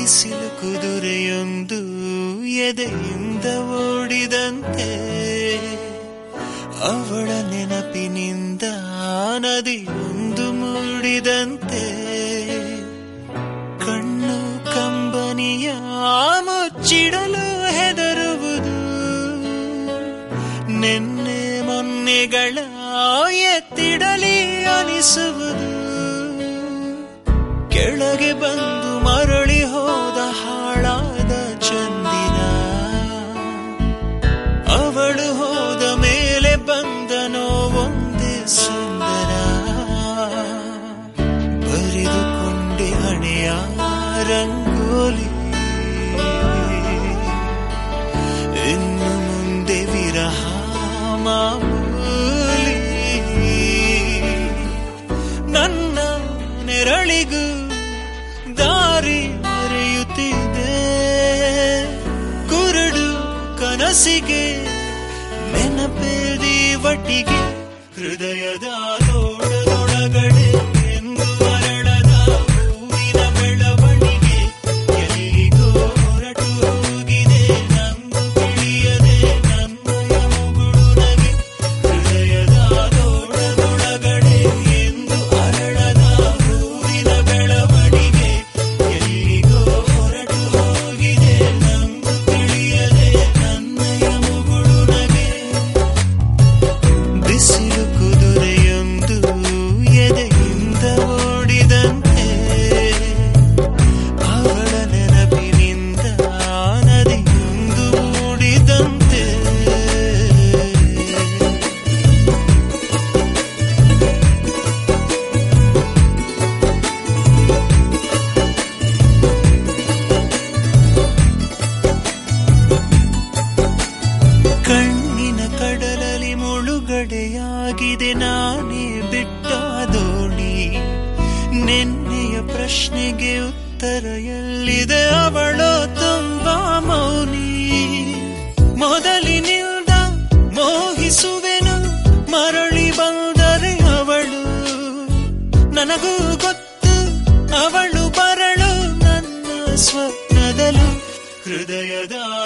ಬಿಸಿಲು ಕುದುರೆಯೊಂದು ಎದೆಯಿಂದ ಓಡಿದಂತೆ ಅವಳ ನೆನಪಿನಿಂದ ನದಿಯೊಂದು ಮೂಡಿದಂತೆ ಕಣ್ಣು ಕಂಬನಿಯ ಮುಚ್ಚಿಡಲು ಹೆದರುವುದು ನಿನ್ನೆ ಮೊನ್ನೆಗಳ ಎತ್ತಿಡಲಿ ಅನಿಸುವುದು ಕೆಳಗೆ ಬಂದು ಮರಳಿ ಹೋದ ಹಾಳಾದ ಚಂದಿರ ಅವಳು ಹೋದ ಮೇಲೆ ಬಂದನೋ ಒಂದೇ ಸುಂದರ ಬರೆದುಕೊಂಡೆ ಹಣೆಯ ರಂಗೋಲಿ ಇನ್ನು ಮುಂದೆ ವಿರಹ ಮಾಮೂಲಿ ನನ್ನ ನೆರಳಿಗೂ ದಾರಿ ಮರೆಯುತ್ತಿದೆ ಕುರುಡು ಕನಸಿಗೆ ನೆನಪೇದಿ ಒಟ್ಟಿಗೆ ಹೃದಯದ ತೋಳದೊಳಗಡೆ ಎಂದು ಅರಳದ ಹೂವಿನ ಬೆಳವಣಿಗೆ ಎಲ್ಲಿಗೋ ಹೊರಟು ಹೋಗಿದೆ ನಂದು ತಿಳಿಯದೆ ನನ್ನಯ ಮುಗುಳು ನಗೆ ಹೃದಯದ ತೋಳದೊಳಗಡೆ ಎಂದು ಅರಳದ ಹೂವಿನ ಬೆಳವಣಿಗೆ ಎಲ್ಲಿಗೋ ಹೊರಟು ಹೋಗಿದೆ ನಂದು ತಿಳಿಯದೆ ನನ್ನಯ ಮುಗುಳು ನಗೆ ಬಿಸಿಲು ಕುದುರೆಯೊಂದು ಎದೆಯಿಂದ ಓಡಿದಂತೆ ಅವಳ ನೆನಪಿನಿಂದ ನದಿಯೊಂದು ಮೂಡಿದಂತೆ ಕಣ್ಣಿನ ಕಡಲಲ್ಲಿ ಮುಳುಗಡೆಯಾಗಿದೆ ನಾನೇ ಬಿಟ್ಟ ದೋಣಿ ನಿನ್ನೆಯ ಪ್ರಶ್ನೆಗೆ ಉತ್ತರ ಎಲ್ಲಿದೆ ಅವಳು ತುಂಬಾ ಮೌನಿ ಮೊದಲಿನಿಂದ ಮೋಹಿಸುವೆನು ಮರಳಿ ಬಂದರೆ ಅವಳು ನನಗೂ ಗೊತ್ತು ಅವಳು ಬರಳು ನನ್ನ ಸ್ವಪ್ನದಲು ಹೃದಯದ